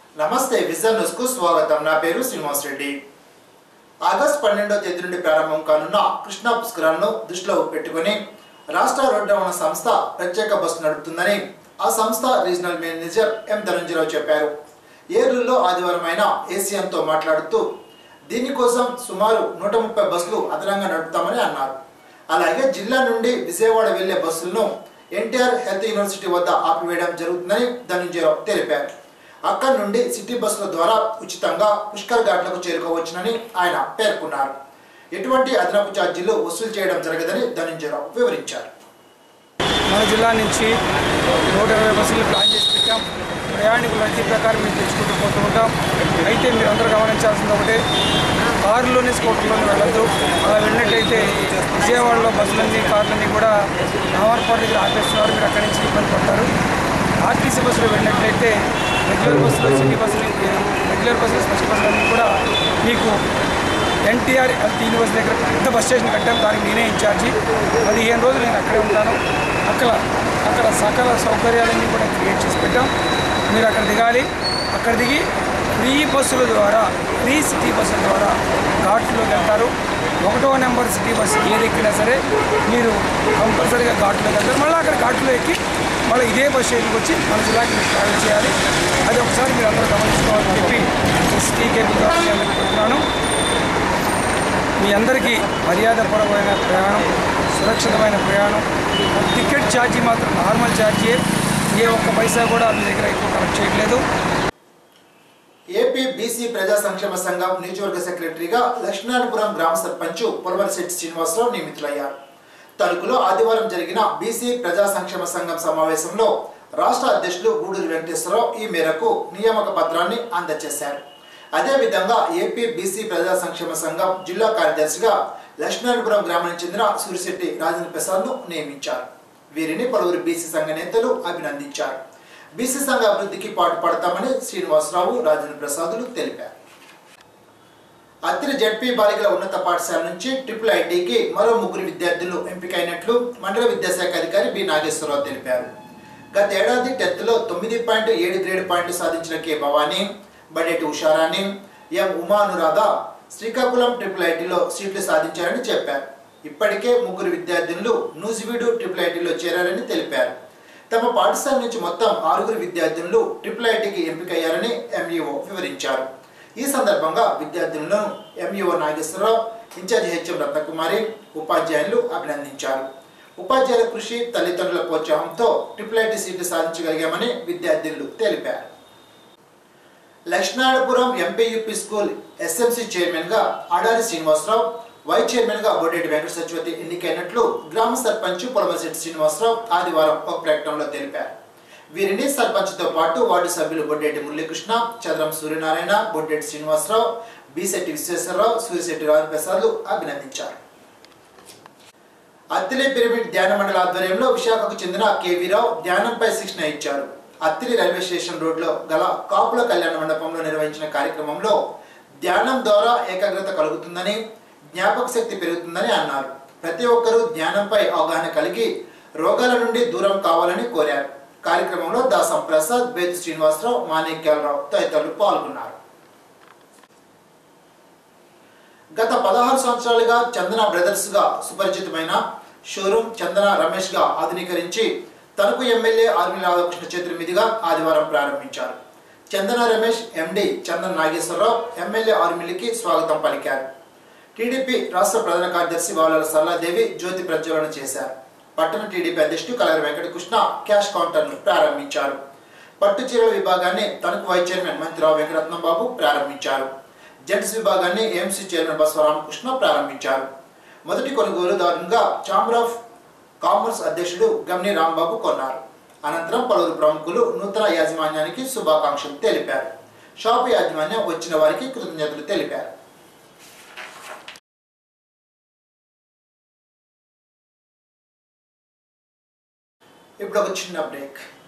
నమస్తే vision news కు స్వాగతం నా పేరు శ్రీనివాస్ రెడ్డి ఆగస్టు పన్నెండో తేదీ నుండి ప్రారంభం కానున్న కృష్ణా పుష్కరాలను దృష్టిలో పెట్టుకుని రాష్ట్ర రోడ్డు రవాణా సంస్థ ప్రత్యేక బస్సు నడుపుతుందని ఆ సంస్థ రీజనల్ మేనేజర్ ఎం ధనంజయరావు చెప్పారు ఏలూరులో ఆదివారం ఆయన ఏసీఎంతో మాట్లాడుతూ దీనికోసం సుమారు నూట ముప్పై బస్సులు అదనంగా నడుపుతామని అన్నారు అలాగే జిల్లా నుండి విజయవాడ వెళ్లే బస్సులను ఎన్టీఆర్ హెల్త్ యూనివర్సిటీ వద్ద ఆపివేయడం జరుగుతుందని ధనంజయరావు తెలిపారు అక్కడి నుండి సిటీ బస్సుల ద్వారా ఉచితంగా పుష్కర్ ఘాట్లకు చేరుకోవచ్చునని ఆయన పేర్కొన్నారు ఎటువంటి అదనపు ఛార్జీలు వసూలు చేయడం జరగదని ధనంజయరావు వివరించారు మన జిల్లా నుంచి నూట ఇరవై బస్సులు ప్లాన్ చేసి పెట్టాం ప్రయాణికుల రద్దీ ప్రకారం మేము తెచ్చుకుంటూ పోతూ ఉంటాం అయితే మీరు అందరూ గమనించాల్సింది ఒకటే కారులోని స్కూటర్లోని వెళ్ళొద్దు అలా వెళ్ళినట్లయితే విజయవాడలో బస్సులన్నీ కార్లన్నీ కూడా నామర్పాటు దగ్గర ఆపేస్తున్నారు మీరు అక్కడి నుంచి ఇబ్బంది పడతారు ఆర్టీసీ బస్సులో వెళ్ళినట్లయితే రెగ్యులర్ బస్సులు సిటీ బస్సులు రెగ్యులర్ బస్సులు స్పెషల్ బస్సులన్నీ కూడా మీకు ఎన్టీఆర్ హెల్త్ యూనివర్సిటీ దగ్గర పెద్ద బస్ స్టేషన్ కట్టాం దానికి నేనే ఇన్ఛార్జి పదిహేను రోజులు నేను అక్కడే ఉంటాను అక్కడ అక్కడ సకల సౌకర్యాలన్నీ కూడా క్రియేట్ చేసి పెట్టాం మీరు అక్కడ దిగాలి అక్కడ దిగి ఫ్రీ బస్సుల ద్వారా ఫ్రీ సిటీ బస్సుల ద్వారా ఘాట్లోకి వెళ్తారు ఒకటో నెంబర్ సిటీ బస్సు ఏది ఎక్కినా సరే మీరు కంపల్సరీగా ఘాట్లోకి వెళ్తారు మళ్ళీ అక్కడ ఘాట్లో ఎక్కి మళ్ళీ ఇదే బస్ స్టేషన్కి వచ్చి మన జిల్లాకి మీరు ట్రావెల్ చేయాలి అది ఒకసారి మీరు అందరూ గమనించుకోవాలని చెప్పి ఎస్టీ కేబుల్ ద్వారా మీ అందరికీ చెప్తున్నాను మీ అందరికీ మర్యాదపరమైన ప్రయాణం సురక్షితమైన ప్రయాణం టికెట్ ఛార్జీ మాత్రం నార్మల్ ఛార్జీ ఏ ఒక్క పైసా కూడా మీ దగ్గర ఎక్కువ కలెక్ట్ చేయట్లేదు ఏపీ బీసీ ప్రజా సంక్షేమ సంఘం నియోజకవర్గ సెక్రటరీగా లక్ష్మీనారాయణపురం గ్రామ సర్పంచ్ పొలవరిశెట్టి శ్రీనివాసరావు నియమితులయ్యారు తణుకులో ఆదివారం జరిగిన బీసీ ప్రజా సంక్షేమ సంఘం సమావేశంలో రాష్ట్ర అధ్యక్షులు గూడూరు వెంకటేశ్వరరావు ఈ మేరకు నియామక పత్రాన్ని అందజేశారు అదేవిధంగా ఏపీ బీసీ ప్రజా సంక్షేమ సంఘం జిల్లా కార్యదర్శిగా లక్ష్మీనారాయణపురం గ్రామానికి చెందిన సూరిశెట్టి రాజేంద్ర ప్రసాద్ను నియమించారు వీరిని పలువురు బీసీ సంఘ నేతలు అభినందించారు బీసీ సంఘ అభివృద్ధికి పాటుపడతామని శ్రీనివాసరావు రాజేంద్ర ప్రసాదులు తెలిపారు అత్తిరి జడ్పీ బాలికల ఉన్నత పాఠశాల నుంచి ట్రిపుల్ ఐటీకి మరో ముగ్గురు విద్యార్థులు ఎంపికైనట్లు మండల విద్యాశాఖ అధికారి బి నాగేశ్వరరావు తెలిపారు గత ఏడాది టెన్త్లో తొమ్మిది పాయింట్ ఏడు గ్రేడ్ పాయింట్లు సాధించిన K Bhavani Badeti Usharani M Umanuradha Srikakulam triple ఐటీలో సీట్లు సాధించారని చెప్పారు ఇప్పటికే ముగ్గురు విద్యార్థులు నూజివీడు ట్రిపుల్ ఐటీలో చేరారని తెలిపారు తమ పాఠశాల నుంచి మొత్తం ఆరుగురు విద్యార్థులు ట్రిపుల్ ఐటీకి ఎంపికయ్యారని ఎంఈఓ వివరించారు ఈ సందర్భంగా విద్యార్థులను MEO Nageswararao incharge HM Ratnakumari ఉపాధ్యాయులు అభినందించారు ఉపాధ్యాయుల కృషి తల్లిదండ్రుల ప్రోత్సాహంతో ట్రిపుల్ ఐటీ సీట్లు సాధించగలిగామని విద్యార్థులు తెలిపారు Lakshminarayanapuram MPUP school SMC chairman గా ఆడారి శ్రీనివాసరావు వైస్ చైర్మన్ గా బొడ్డేటి వెంకట సత్యవతి ఎన్నికైనట్లు గ్రామ సర్పంచ్ పొలమశెట్టి శ్రీనివాసరావు ఆదివారం ఒక ప్రకటనలో తెలిపారు వీరిని సర్పంచ్తో పాటు వార్డు సభ్యులు బొడ్డేటి మురళీకృష్ణ చంద్రం సూర్యనారాయణ బొడ్డేటి శ్రీనివాసరావు బిశెట్టి విశ్వేశ్వరరావు సూరిశెట్టి రాజప్రసాద్లు అభినందించారు అత్తిలి పిరమిడ్ ధ్యాన మండలి ఆధ్వర్యంలో విశాఖకు చెందిన కేవీరావు ధ్యానంపై శిక్షణ ఇచ్చారు అత్తిలి రైల్వే స్టేషన్ రోడ్లో గల కాపుల కళ్యాణ మండపంలో నిర్వహించిన కార్యక్రమంలో ధ్యానం ద్వారా ఏకాగ్రత కలుగుతుందని జ్ఞాపక శక్తి పెరుగుతుందని అన్నారు ప్రతి ఒక్కరూ ధ్యానంపై అవగాహన కలిగి రోగాల నుండి దూరం కావాలని కోరారు కార్యక్రమంలో దాసం ప్రసాద్ బేతి శ్రీనివాసరావు మాణిక్యాలరావు తదితరులు పాల్గొన్నారు గత పదహారు సంవత్సరాలుగా చందన బ్రదర్స్ గా సుపరిచితమైన షోరూమ్ చందన రమేష్ గా ఆధునీకరించి తణుకు ఎమ్మెల్యే ఆర్మీ రాధాకృష్ణ చేతుల మీదుగా ఆదివారం ప్రారంభించారు చందన రమేష్ ఎండి చందన నాగేశ్వరరావు ఎమ్మెల్యే ఆర్మీలకి స్వాగతం పలికారు టీడీపీ రాష్ట్ర ప్రధాన కార్యదర్శి వాలాల సల్లాదేవి జ్యోతి ప్రజ్వలన చేశారు పట్టణ టీడీపీ అధ్యక్షుడు కలర్ వెంకటకృష్ణ క్యాష్ కౌంటర్ను ప్రారంభించారు పట్టు చీరల విభాగాన్ని తణుకు వైస్ చైర్మన్ మంత్రిరావు వెంకటరత్నం బాబు ప్రారంభించారు జెంట్స్ విభాగాన్ని ఏఎంసీ చైర్మన్ బసవరామకృష్ణ ప్రారంభించారు మొదటి కొనుగోలుదారుగా ఛాంబర్ ఆఫ్ కామర్స్ అధ్యక్షుడు గమ్ని రాంబాబు కొన్నారు అనంతరం పలువురు ప్రముఖులు నూతన యాజమాన్యానికి శుభాకాంక్షలు తెలిపారు షాపు యాజమాన్యం వచ్చిన వారికి కృతజ్ఞతలు తెలిపారు ఇప్పుడు ఒక చిన్న బ్రేక్